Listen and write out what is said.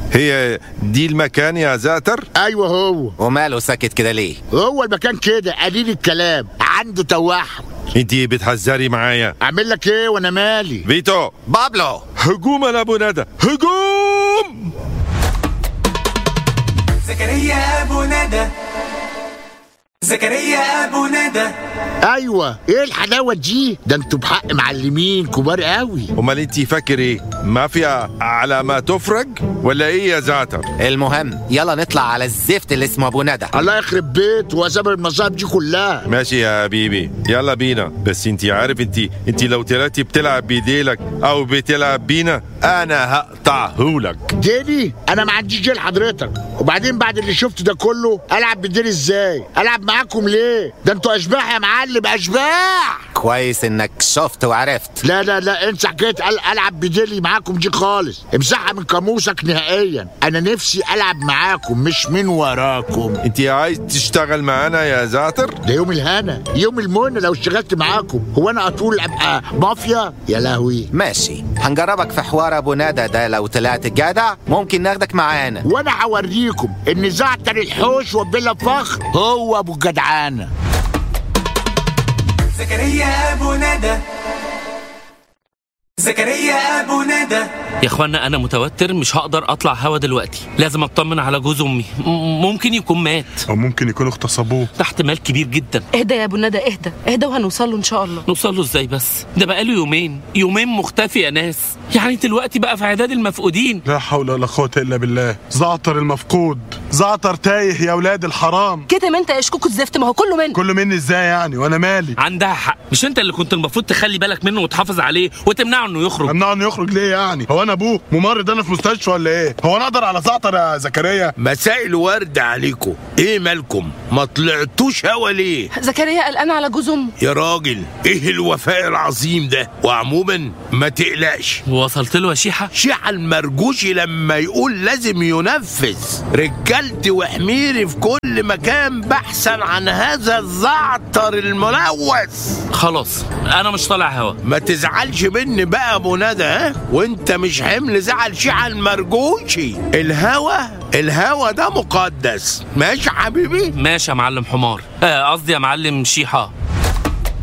هي دي المكان يا زعتر ايوه هو وماله ساكت كده ليه هو المكان كده قليل الكلام عنده توحد انت بتحذري معايا اعمل لك ايه وانا مالي فيتو بابلو هجوم على ابو ندى هجوم زكريا ابو ندى زكريا ابو ندى ايوه ايه الحلاوه دي ده انتوا بحق معلمين كبار قوي امال انت فاكر ايه مافيا على ما تفرج ولا ايه يا زعتر المهم يلا نطلع على الزفت اللي اسمه ابو ندى الله يخرب بيت وسبب المصايب دي كلها ماشي يا حبيبي يلا بينا بس انت عارف انت انت لو طلعتي بتلعب بايديلك او بتلعب بينا انا هقطعهولك ديني انا ما عنديش جيل حضرتك وبعدين بعد اللي شفته ده كله العب بديل ازاي العب معاكم ليه ده انتوا اشباح يا معلم اشباح كويس انك شفت وعرفت لا لا لا انسى حكايه ال- العب بديلي معاكم دي خالص امسحها من قاموسك نهائيا انا نفسي العب معاكم مش من وراكم انت عايز تشتغل معانا يا زعتر ده يوم الهنا يوم المنى لو اشتغلت معاكم هو انا اطول ابقى مافيا يا لهوي ماشي هنجربك في حوار ابو ندى ده لو طلعت جدع ممكن ناخدك معانا وانا هوريكم ان زعتر الحوش وبلا فخر هو ابو الجدعانه زكريا ابو ندى زكريا ابو ندى يا اخوانا انا متوتر مش هقدر اطلع هوا دلوقتي لازم اطمن على جوز امي م- ممكن يكون مات او ممكن يكونوا اغتصبوه ده احتمال كبير جدا اهدى يا ابو ندى اهدى اهدى وهنوصل له ان شاء الله نوصل له ازاي بس ده بقاله يومين يومين مختفي يا ناس يعني دلوقتي بقى في اعداد المفقودين لا حول ولا قوه الا بالله زعتر المفقود زعتر تايه يا ولاد الحرام كتم انت يا شكوك الزفت ما هو كله منه كله مني ازاي يعني وانا مالي عندها حق مش انت اللي كنت المفروض تخلي بالك منه وتحافظ عليه وتمنعه انه يخرج امنعه انه يخرج ليه يعني هو انا ابوه ممرض انا في مستشفى ولا ايه هو انا اقدر على زعتر يا زكريا مساء الورد عليكم ايه مالكم ما طلعتوش هوا ليه زكريا قلقان على جوز امه يا راجل ايه الوفاء العظيم ده وعموما ما تقلقش وصلت له يا شيحه شيحة المرجوشي لما يقول لازم ينفذ رجالتي وحميري في كل مكان بحثا عن هذا الزعتر الملوث خلاص انا مش طالع هوا ما تزعلش مني بقى يا ابو ندى ها وانت مش حمل زعل شيحة المرجوشي الهوى الهوى ده مقدس ماشي يا حبيبي ماشي يا معلم حمار آه، قصدي يا معلم شيحه